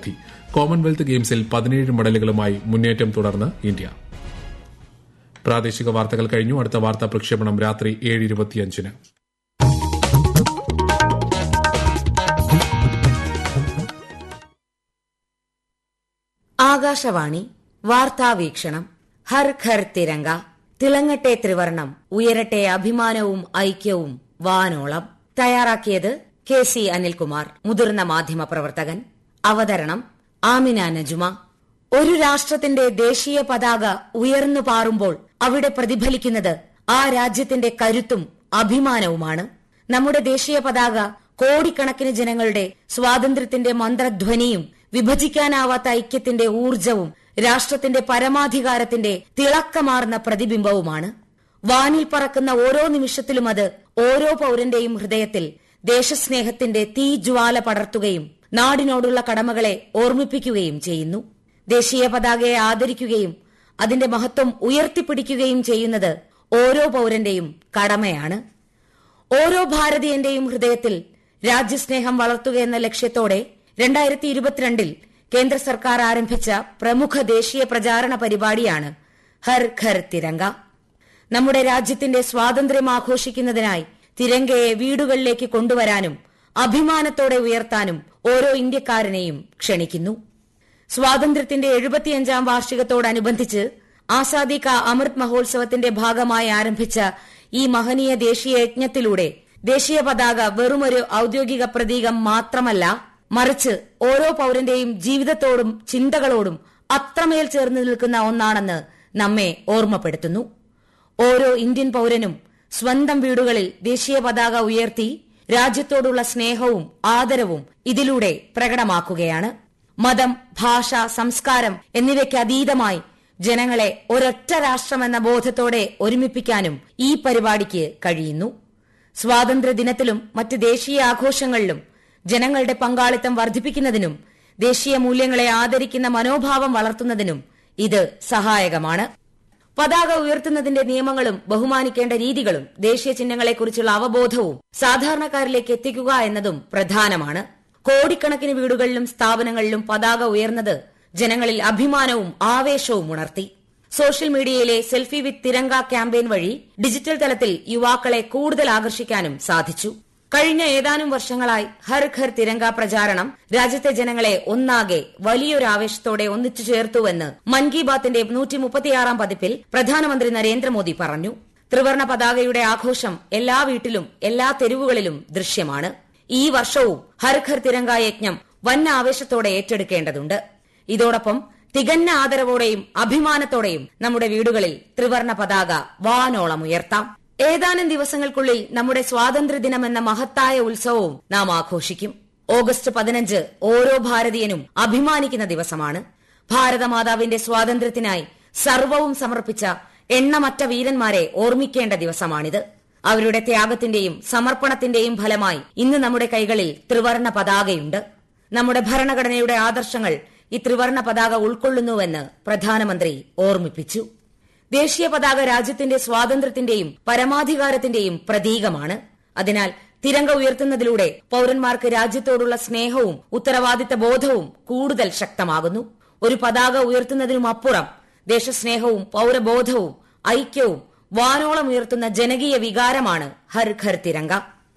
സ്വന്തമാക്കി കോമൺവെൽത്ത് ഗെയിംസിൽ പതിനേഴ് മെഡലുകളുമായി മുന്നേറ്റം തുടർന്ന് ഇന്ത്യ പ്രാദേശിക വാർത്തകൾ കഴിഞ്ഞു അടുത്ത വാർത്താ പ്രക്ഷേപണം രാത്രി ഏഴ് ഇരുപത്തിയഞ്ചിന് ആകാശവാണി വാർത്താവീക്ഷണം ഹർ ഘർ തിരങ്ക തിളങ്ങട്ടെ ത്രിവർണം ഉയരട്ടെ അഭിമാനവും ഐക്യവും വാനോളം തയ്യാറാക്കിയത് കെ സി അനിൽകുമാർ മുതിർന്ന മാധ്യമ പ്രവർത്തകൻ അവതരണം ആമിന നജുമ ഒരു രാഷ്ട്രത്തിന്റെ ദേശീയ പതാക ഉയർന്നു പാറുമ്പോൾ അവിടെ പ്രതിഫലിക്കുന്നത് ആ രാജ്യത്തിന്റെ കരുത്തും അഭിമാനവുമാണ് നമ്മുടെ ദേശീയ പതാക കോടിക്കണക്കിന് ജനങ്ങളുടെ സ്വാതന്ത്ര്യത്തിന്റെ മന്ത്രധ്വനിയും വിഭജിക്കാനാവാത്ത ഐക്യത്തിന്റെ ഊർജവും രാഷ്ട്രത്തിന്റെ പരമാധികാരത്തിന്റെ തിളക്കമാർന്ന പ്രതിബിംബവുമാണ് വാനിൽ പറക്കുന്ന ഓരോ നിമിഷത്തിലും അത് ഓരോ പൌരന്റെയും ഹൃദയത്തിൽ ദേശസ്നേഹത്തിന്റെ തീജ്വാല പടർത്തുകയും നാടിനോടുള്ള കടമകളെ ഓർമ്മിപ്പിക്കുകയും ചെയ്യുന്നു ദേശീയ പതാകയെ ആദരിക്കുകയും അതിന്റെ മഹത്വം ഉയർത്തിപ്പിടിക്കുകയും ചെയ്യുന്നത് ഓരോ പൌരന്റെയും കടമയാണ് ഓരോ ഭാരതീയന്റെയും ഹൃദയത്തിൽ രാജ്യസ്നേഹം വളർത്തുക എന്ന ലക്ഷ്യത്തോടെ രണ്ടായിരത്തി ഇരുപത്തിരണ്ടിൽ കേന്ദ്ര സർക്കാർ ആരംഭിച്ച പ്രമുഖ ദേശീയ പ്രചാരണ പരിപാടിയാണ് ഹർ ഘർ തിരങ്ക നമ്മുടെ രാജ്യത്തിന്റെ സ്വാതന്ത്ര്യം ആഘോഷിക്കുന്നതിനായി തിരങ്കയെ വീടുകളിലേക്ക് കൊണ്ടുവരാനും അഭിമാനത്തോടെ ഉയർത്താനും ഓരോ ഇന്ത്യക്കാരനെയും ക്ഷണിക്കുന്നു സ്വാതന്ത്ര്യത്തിന്റെ എഴുപത്തിയഞ്ചാം വാർഷികത്തോടനുബന്ധിച്ച് ആസാദി കാ അമൃത് മഹോത്സവത്തിന്റെ ഭാഗമായി ആരംഭിച്ച ഈ മഹനീയ ദേശീയ യജ്ഞത്തിലൂടെ ദേശീയ പതാക വെറുമൊരു ഔദ്യോഗിക പ്രതീകം മാത്രമല്ല മറിച്ച് ഓരോ പൌരന്റെയും ജീവിതത്തോടും ചിന്തകളോടും അത്രമേൽ ചേർന്ന് നിൽക്കുന്ന ഒന്നാണെന്ന് നമ്മെ ഓർമ്മപ്പെടുത്തുന്നു ഓരോ ഇന്ത്യൻ പൌരനും സ്വന്തം വീടുകളിൽ ദേശീയ പതാക ഉയർത്തി രാജ്യത്തോടുള്ള സ്നേഹവും ആദരവും ഇതിലൂടെ പ്രകടമാക്കുകയാണ് മതം ഭാഷ സംസ്കാരം എന്നിവയ്ക്ക് അതീതമായി ജനങ്ങളെ ഒരൊറ്റ രാഷ്ട്രമെന്ന ബോധത്തോടെ ഒരുമിപ്പിക്കാനും ഈ പരിപാടിക്ക് കഴിയുന്നു സ്വാതന്ത്ര്യദിനത്തിലും മറ്റ് ദേശീയ ആഘോഷങ്ങളിലും ജനങ്ങളുടെ പങ്കാളിത്തം വർദ്ധിപ്പിക്കുന്നതിനും ദേശീയ മൂല്യങ്ങളെ ആദരിക്കുന്ന മനോഭാവം വളർത്തുന്നതിനും ഇത് സഹായകമാണ് പതാക ഉയർത്തുന്നതിന്റെ നിയമങ്ങളും ബഹുമാനിക്കേണ്ട രീതികളും ദേശീയ ചിഹ്നങ്ങളെക്കുറിച്ചുള്ള അവബോധവും സാധാരണക്കാരിലേക്ക് എത്തിക്കുക എന്നതും പ്രധാനമാണ് കോടിക്കണക്കിന് വീടുകളിലും സ്ഥാപനങ്ങളിലും പതാക ഉയർന്നത് ജനങ്ങളിൽ അഭിമാനവും ആവേശവും ഉണർത്തി social media selfie with Tiranga campaign വഴി ഡിജിറ്റൽ തലത്തിൽ യുവാക്കളെ കൂടുതൽ ആകർഷിക്കാനും സാധിച്ചു കഴിഞ്ഞ ഏതാനും വർഷങ്ങളായി ഹർ ഘർ തിരങ്ക പ്രചാരണം രാജ്യത്തെ ജനങ്ങളെ ഒന്നാകെ വലിയൊരു ആവേശത്തോടെ ഒന്നിച്ചു ചേർത്തുവെന്ന് മൻ കി ബാത്തിന്റെ നൂറ്റി മുപ്പത്തിയാറാം പതിപ്പിൽ പ്രധാനമന്ത്രി നരേന്ദ്രമോദി പറഞ്ഞു ത്രിവർണ പതാകയുടെ ആഘോഷം എല്ലാ വീട്ടിലും എല്ലാ തെരുവുകളിലും ദൃശ്യമാണ് ഈ വർഷവും ഹർ ഘർ തിരങ്ക യജ്ഞം വൻ ആവേശത്തോടെ ഏറ്റെടുക്കേണ്ടതുണ്ട് ഇതോടൊപ്പം തികഞ്ഞ ആദരവോടെയും അഭിമാനത്തോടെയും നമ്മുടെ വീടുകളിൽ ത്രിവർണ പതാക വാനോളം ഉയർത്താം ഏതാനും ദിവസങ്ങൾക്കുള്ളിൽ നമ്മുടെ സ്വാതന്ത്ര്യദിനം എന്ന മഹത്തായ ഉത്സവവും നാം ആഘോഷിക്കും ഓഗസ്റ്റ് പതിനഞ്ച് ഓരോ ഭാരതീയനും അഭിമാനിക്കുന്ന ദിവസമാണ് ഭാരതമാതാവിന്റെ സ്വാതന്ത്ര്യത്തിനായി സർവവും സമർപ്പിച്ച എണ്ണമറ്റ വീരന്മാരെ ഓർമ്മിക്കേണ്ട ദിവസമാണിത് അവരുടെ ത്യാഗത്തിന്റെയും സമർപ്പണത്തിന്റെയും ഫലമായി ഇന്ന് നമ്മുടെ കൈകളിൽ ത്രിവർണ പതാകയുണ്ട് നമ്മുടെ ഭരണഘടനയുടെ ആദർശങ്ങൾ ഈ ത്രിവർണ പതാക ഉൾക്കൊള്ളുന്നുവെന്ന് പ്രധാനമന്ത്രി ഓർമ്മിപ്പിച്ചു ദേശീയ പതാക രാജ്യത്തിന്റെ സ്വാതന്ത്ര്യത്തിന്റെയും പരമാധികാരത്തിന്റെയും പ്രതീകമാണ് അതിനാൽ തിരങ്ക ഉയർത്തുന്നതിലൂടെ പൌരന്മാർക്ക് രാജ്യത്തോടുള്ള സ്നേഹവും ഉത്തരവാദിത്ത ബോധവും കൂടുതൽ ശക്തമാകുന്നു ഒരു പതാക ഉയർത്തുന്നതിനുമപ്പുറം ദേശസ്നേഹവും പൌരബോധവും ഐക്യവും വാനോളം ഉയർത്തുന്ന ജനകീയ വികാരമാണ് ഹർ ഘർ തിരങ്ക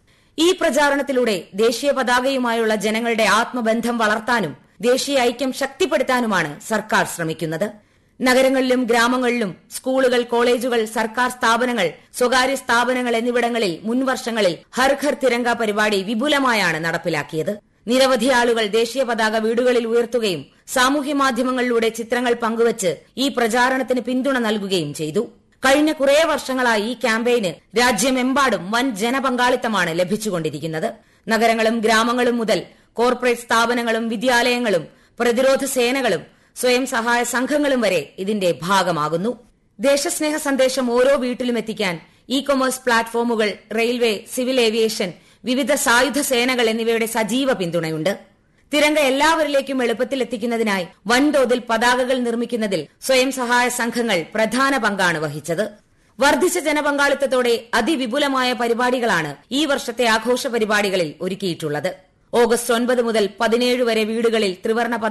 ഈ പ്രചാരണത്തിലൂടെ ദേശീയ പതാകയുമായുള്ള ജനങ്ങളുടെ ആത്മബന്ധം വളർത്താനും ദേശീയ ഐക്യം ശക്തിപ്പെടുത്താനുമാണ് സർക്കാർ ശ്രമിക്കുന്നത് നഗരങ്ങളിലും ഗ്രാമങ്ങളിലും സ്കൂളുകൾ കോളേജുകൾ സർക്കാർ സ്ഥാപനങ്ങൾ സ്വകാര്യ സ്ഥാപനങ്ങൾ എന്നിവിടങ്ങളിൽ മുൻവർഷങ്ങളിൽ ഹർ ഘർ തിരങ്ക പരിപാടി വിപുലമായാണ് നടപ്പിലാക്കിയത് നിരവധി ആളുകൾ ദേശീയ പതാക വീടുകളിൽ ഉയർത്തുകയും സാമൂഹ്യ മാധ്യമങ്ങളിലൂടെ ചിത്രങ്ങൾ പങ്കുവച്ച് ഈ പ്രചാരണത്തിന് പിന്തുണ നൽകുകയും ചെയ്തു കഴിഞ്ഞ കുറേ വർഷങ്ങളായി ഈ ക്യാമ്പയിന് രാജ്യമെമ്പാടും വൻ ജനപങ്കാളിത്തമാണ് ലഭിച്ചുകൊണ്ടിരിക്കുന്നത് നഗരങ്ങളും ഗ്രാമങ്ങളും മുതൽ കോർപ്പറേറ്റ് സ്ഥാപനങ്ങളും വിദ്യാലയങ്ങളും പ്രതിരോധ സേനകളും സ്വയം സഹായ സംഘങ്ങളും വരെ ഇതിന്റെ ഭാഗമാകുന്നു ദേശസ്നേഹ സന്ദേശം ഓരോ വീട്ടിലും എത്തിക്കാൻ ഇ കൊമേഴ്സ് പ്ലാറ്റ്ഫോമുകൾ റെയിൽവേ സിവിൽ ഏവിയേഷൻ വിവിധ സായുധ സേനകൾ എന്നിവയുടെ സജീവ പിന്തുണയുണ്ട് തിരങ്ക എല്ലാവരിലേക്കും എളുപ്പത്തിൽ എത്തിക്കുന്നതിനായി വൻതോതിൽ പതാകകൾ നിർമ്മിക്കുന്നതിൽ സ്വയം സഹായ സംഘങ്ങൾ പ്രധാന പങ്കാണ് വഹിച്ചത് വർദ്ധിച്ച ജനപങ്കാളിത്തത്തോടെ അതിവിപുലമായ പരിപാടികളാണ് ഈ വർഷത്തെ ആഘോഷ പരിപാടികളിൽ ഒരുക്കിയിട്ടുള്ളത് ഓഗസ്റ്റ് ഒൻപത് മുതൽ പതിനേഴ് വരെ വീടുകളിൽ ത്രിവർണ